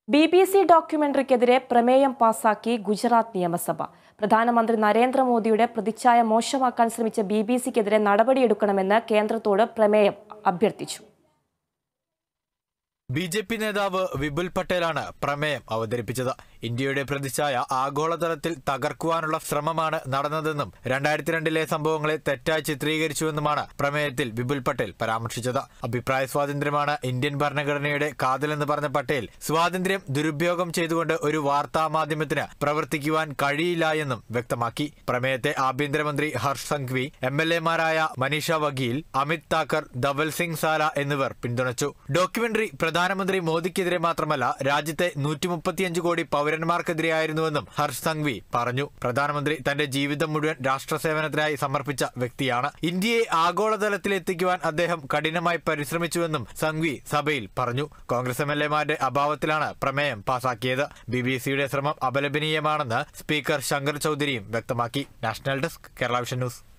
B B C ഡോക്യുമെന്ററിക്കെതിരെ പ്രമേയം പാസാക്കി ഗുജറാത്ത് നിയമസഭ പ്രധാനമന്ത്രി നരേന്ദ്രമോദിയുടെ പ്രതിച്ഛായ മോശമാക്കാൻ ശ്രമിച്ച ബി ബി സിക്കെതിരെ നടപടിയെടുക്കണമെന്ന് കേന്ദ്രത്തോട് പ്രമേയം അഭ്യർത്ഥിച്ചു ബി ജെ പി നേതാവ് വിപുൽ പട്ടേലാണ് പ്രമേയം അവതരിപ്പിച്ചത് ഇന്ത്യയുടെ പ്രതിച്ഛായ ആഗോളതലത്തിൽ തകർക്കുവാനുള്ള ശ്രമമാണ് നടന്നതെന്നും രണ്ടായിരത്തി രണ്ടിലെ സംഭവങ്ങളെ തെറ്റായി ചിത്രീകരിച്ചുവെന്നുമാണ് പ്രമേയത്തിൽ വിപുൽ പട്ടേൽ പരാമർശിച്ചത് അഭിപ്രായ സ്വാതന്ത്ര്യമാണ് ഇന്ത്യൻ ഭരണഘടനയുടെ കാതലെന്ന് പറഞ്ഞ പട്ടേൽ സ്വാതന്ത്ര്യം ദുരുപയോഗം ചെയ്തുകൊണ്ട് ഒരു വാർത്താ മാധ്യമത്തിന് പ്രവർത്തിക്കുവാൻ കഴിയില്ല എന്നും വ്യക്തമാക്കി പ്രമേയത്തെ ആഭ്യന്തരമന്ത്രി ഹർഷ് സംഘ്വി എം എൽ എമാരായ മനീഷ വകീൽ അമിത് താക്കർ ധവൽ സിംഗ് സാല എന്നിവർ പിന്തുണച്ചു ഡോക്യുമെന്ററി പ്രധാനമന്ത്രി മോദിക്കെതിരെ മാത്രമല്ല രാജ്യത്തെ നൂറ്റി മുപ്പത്തിയഞ്ച് കോടി പൗരന്മാർക്കെതിരെയായിരുന്നുവെന്നും ഹർഷ് സംഘ്വി പറഞ്ഞു പ്രധാനമന്ത്രി തന്റെ ജീവിതം മുഴുവൻ രാഷ്ട്രസേവനത്തിനായി സമർപ്പിച്ച വ്യക്തിയാണ് ഇന്ത്യയെ ആഗോളതലത്തിൽ എത്തിക്കുവാൻ അദ്ദേഹം കഠിനമായി പരിശ്രമിച്ചുവെന്നും സംഘ്വി സഭയിൽ പറഞ്ഞു കോൺഗ്രസ് എം എൽ എമാരുടെ അഭാവത്തിലാണ് പ്രമേയം പാസാക്കിയത് ബി ബി സിയുടെ ശ്രമം അപലപനീയമാണെന്ന് സ്പീക്കർ ശങ്കർ ചൌധരിയും വ്യക്തമാക്കി national desk Kerala vision news